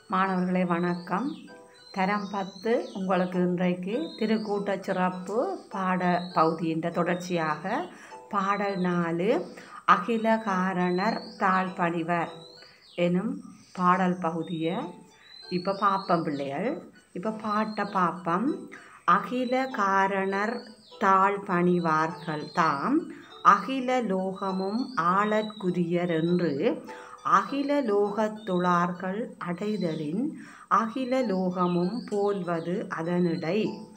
மாணவர்களே வணக்கம் தரம் பத்து உங்களுக்கு இன்றைக்கு திருக்கூட்ட சிறப்பு பாட பகுதியின் தொடர்ச்சியாக பாடல் நாலு அகில காரணர் தாழ்பணிவர் எனும் பாடல் பகுதியை இப்போ பாப்பம் பிள்ளைகள் இப்போ பாட்டை பாப்பம் அகில காரணர் தாழ் பணிவார்கள் தாம் அகில லோகமும் ஆளற்குரியர் என்று அகில லோகத்துளார்கள் அடைதலின் அகில லோகமும் போல்வது அதனிடை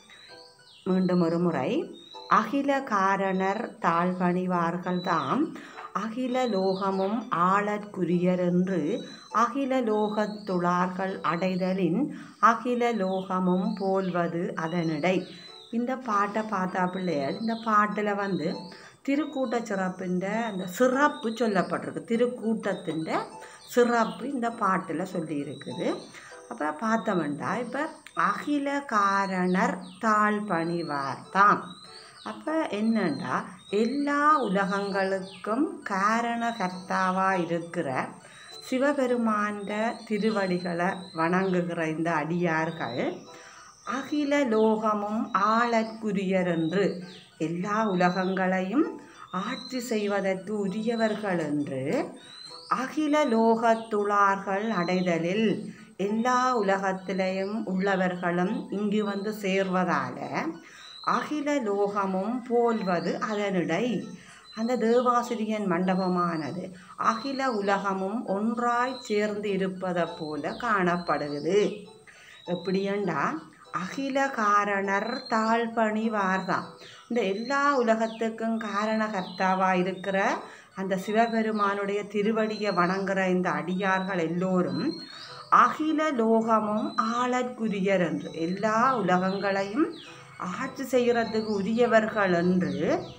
மீண்டும் ஒரு முறை அகில காரணர் தாழ்பணிவார்கள் தாம் அகில லோகமும் ஆளற்குரியர் என்று அகில லோகத்துளார்கள் அடைதலின் அகில லோகமும் போல்வது அதனிடை இந்த பாட்டை பார்த்தா பிள்ளைகள் இந்த பாட்டில் வந்து திருக்கூட்ட சிறப்பிൻ്റെ அந்த சிறப்பு சொல்லப்பட்டிருக்கு திருக்கூட்டத்தின் சிறப்பு இந்த பாட்டில் சொல்லியிருக்குது அப்போ பார்த்தோம்டா இப்போ அகில காரணர் தாழ் பணிவார் தாம் அப்போ என்னண்டா எல்லா உலகங்களுக்கும் காரணகர்த்தாவாக இருக்கிற சிவபெருமாண்ட திருவடிகளை வணங்குகிற இந்த அடியார்கள் அகில லோகமும் ஆளற்குரியர் என்று எல்லா உலகங்களையும் ஆட்சி செய்வதற்கு உரியவர்கள் என்று அகில லோகத்துளார்கள் அடைதலில் எல்லா உலகத்திலையும் உள்ளவர்களும் இங்கு வந்து சேர்வதால அகில லோகமும் போல்வது அதனிடை அந்த தேவாசிரியன் மண்டபமானது அகில உலகமும் ஒன்றாய் சேர்ந்து இருப்பதை போல காணப்படுகிறது எப்படியண்டா அகில காரணர் தாழ்பணிவார்தான் இந்த எல்லா உலகத்துக்கும் காரணகர்த்தாவாக இருக்கிற அந்த சிவபெருமானுடைய திருவடியை வணங்குற இந்த அடியார்கள் எல்லோரும் அகில லோகமும் ஆளற்குரியர் என்று எல்லா உலகங்களையும் ஆட்சி செய்கிறதுக்கு உரியவர்கள் என்று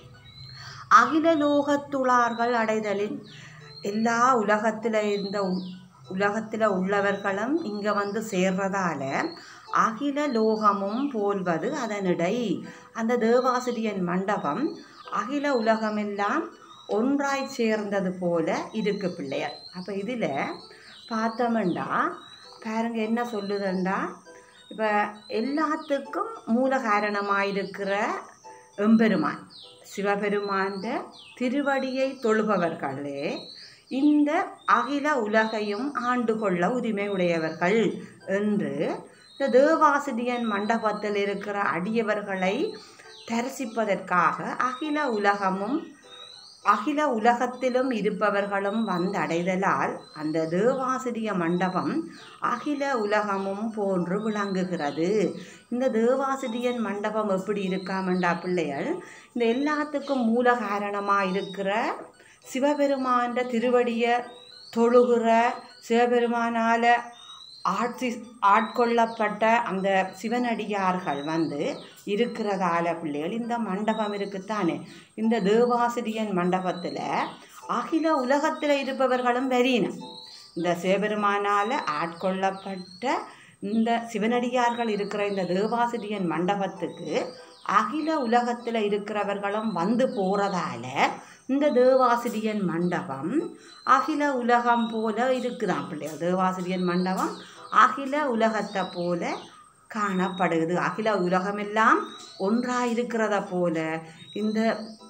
அகில லோகத்துளார்கள் அடைதலின் எல்லா உலகத்தில் இருந்த உலகத்தில் உள்ளவர்களும் இங்கே வந்து சேர்றதால அகில லோகமும் போல்வது அதனிடை அந்த தேவாசிரியன் மண்டபம் அகில உலகமெல்லாம் ஒன்றாய் சேர்ந்தது போல இருக்கு பிள்ளையர் அப்போ இதில் பார்த்தோம்டா பாருங்க என்ன சொல்லுதுண்டா இப்போ எல்லாத்துக்கும் மூல காரணமாக இருக்கிற எம்பெருமான் சிவபெருமான் திருவடியை தொழுபவர்களே இந்த அகில உலகையும் ஆண்டு கொள்ள உரிமை உடையவர்கள் என்று இந்த தேவாசிரியன் மண்டபத்தில் இருக்கிற அடியவர்களை தரிசிப்பதற்காக அகில உலகமும் அகில உலகத்திலும் இருப்பவர்களும் வந்தடைதலால் அந்த தேவாசிரிய மண்டபம் அகில உலகமும் போன்று விளங்குகிறது இந்த தேவாசிரியன் மண்டபம் எப்படி இருக்காமண்டா பிள்ளைகள் இந்த எல்லாத்துக்கும் மூல காரணமாக இருக்கிற சிவபெருமான்ற திருவடியை தொழுகிற சிவபெருமானால் ஆட்சி ஆட்கொள்ளப்பட்ட அந்த சிவனடியார்கள் வந்து இருக்கிறதால பிள்ளைகள் இந்த மண்டபம் இருக்குத்தானே இந்த தேவாசிரியன் மண்டபத்தில் அகில உலகத்தில் இருப்பவர்களும் வெறியினம் இந்த சிவபெருமானால் ஆட்கொள்ளப்பட்ட இந்த சிவனடியார்கள் இருக்கிற இந்த தேவாசிரியன் மண்டபத்துக்கு அகில உலகத்தில் இருக்கிறவர்களும் வந்து போகிறதால இந்த தேவாசிரியன் மண்டபம் அகில உலகம் போல இருக்குதான் பிள்ளைகள் தேவாசிரியன் மண்டபம் அகில உலகத்தை போல காணப்படுகிறது அகில உலகமெல்லாம் ஒன்றாக இருக்கிறத போல இந்த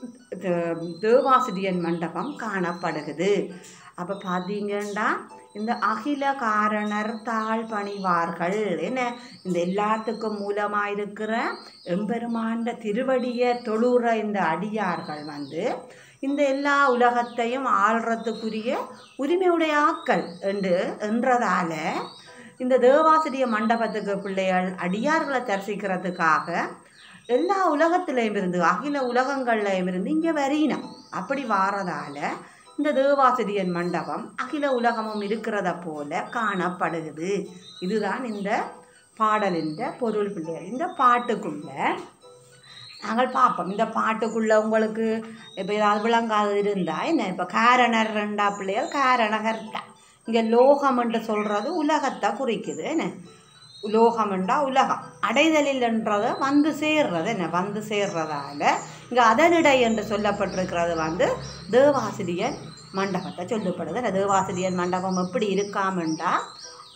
தேவாசிரியன் மண்டபம் காணப்படுகிறது அப்போ பார்த்தீங்கன்னா இந்த அகில காரணர் தாழ் பணிவார்கள் என்ன இந்த எல்லாத்துக்கும் மூலமாக இருக்கிற எம்பெருமாண்ட திருவடியை தொழுற இந்த அடியார்கள் வந்து இந்த எல்லா உலகத்தையும் ஆள்றதுக்குரிய உரிமையுடைய ஆக்கள் என்று என்றதால இந்த தேவாசிரிய மண்டபத்துக்கு பிள்ளைகள் அடியார்களை தரிசிக்கிறதுக்காக எல்லா உலகத்திலையும் இருந்து அகில உலகங்கள்லையும் இருந்து இங்கே வரினம் அப்படி வாரதால இந்த தேவாசிரியன் மண்டபம் அகில உலகமும் இருக்கிறத போல காணப்படுகிறது இதுதான் இந்த பாடலின் பொருள் பிள்ளைகள் இந்த பாட்டுக்குள்ள நாங்கள் பார்ப்போம் இந்த பாட்டுக்குள்ளே உங்களுக்கு இப்போ ஏதாவது விளங்காது இருந்தால் என்ன இப்போ காரணர் ரெண்டா பிள்ளைகள் காரணகர்த்தா இங்கே லோகம் என்று சொல்கிறது உலகத்தை குறிக்குது என்ன லோகம்ண்டா உலகம் அடைதலில்ன்றதை வந்து சேர்றது என்ன வந்து சேர்றதால இங்கே அதனிடை என்று சொல்லப்பட்டிருக்கிறது வந்து தேவாசிரியன் மண்டபத்தை சொல்லப்படுது அந்த தேவாசிரியன் மண்டபம் எப்படி இருக்காமண்டா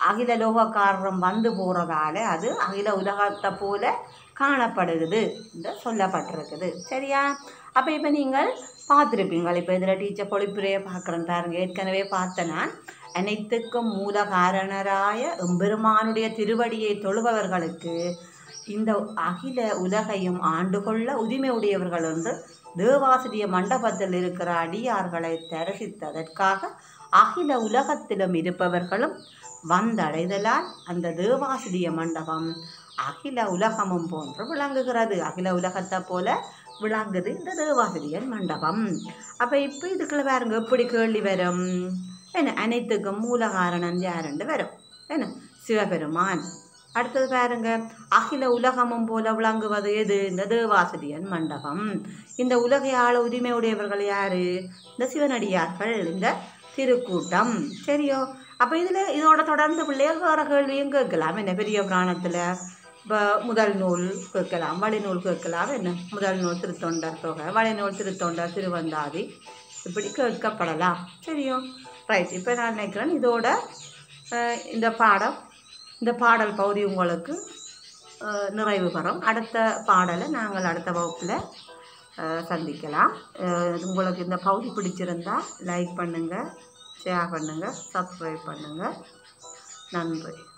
அகில லோகக்காரரம் வந்து போகிறதால அது அகில உலகத்தை போல காணப்படுகிறது என்று சொல்லப்பட்டிருக்குது சரியா அப்போ இப்போ நீங்கள் பார்த்துருப்பீங்கள் இப்போ இதில் டீச்சர் பொழிப்புரையை பார்க்குறேன் பாருங்க ஏற்கனவே பார்த்தேன் நான் அனைத்துக்கும் மூல காரணராய எம்பெருமானுடைய திருவடியை தொழுபவர்களுக்கு இந்த அகில உலகையும் ஆண்டு கொள்ள உரிமை உடையவர்கள் என்று தேவாசிரிய மண்டபத்தில் இருக்கிற அடியார்களை தரிசித்ததற்காக அகில உலகத்திலும் இருப்பவர்களும் வந்தடைதலால் அந்த தேவாசிரிய மண்டபம் அகில உலகமும் போன்று விளங்குகிறது அகில உலகத்தை போல விளங்குது இந்த தேவாசிரியன் மண்டபம் அப்போ இப்போ இதுக்குள்ள பாருங்க எப்படி கேள்வி வரும் என்ன அனைத்துக்கும் மூல காரணம் யாருண்டு வரும் என்ன சிவபெருமான் அடுத்தது பாருங்க அகில உலகமும் போல விளங்குவது எது இந்த தேவாசிரியன் மண்டபம் இந்த உலகை ஆள உரிமை உடையவர்கள் யாரு இந்த சிவனடியார்கள் இந்த திருக்கூட்டம் சரியோ அப்போ இதில் இதோட தொடர்ந்து பிள்ளைகள் வேறு கேள்வியும் கேட்கலாம் என்ன பெரிய புராணத்தில் இப்போ முதல் நூல் கேட்கலாம் வழிநூல் கேட்கலாம் என்ன முதல் நூல் திருத்தொண்டர் தொகை வழிநூல் திருத்தொண்டர் திருவந்தாதி இப்படி கேட்கப்படலாம் சரியோ ரைட் இப்போ நான் நினைக்கிறேன் இதோட அஹ், இந்த பாடம் இந்த பாடல் பகுதி உங்களுக்கு அஹ், நிறைவு பெறும் அடுத்த பாடலை நாங்கள் அடுத்த வகுப்பில் அஹ், சந்திக்கலாம் அஹ், உங்களுக்கு இந்த பகுதி பிடிச்சிருந்தா லைக் பண்ணுங்கள் ஷேர் பண்ணுங்கள் சப்ஸ்கிரைப் பண்ணுங்கள் நன்றி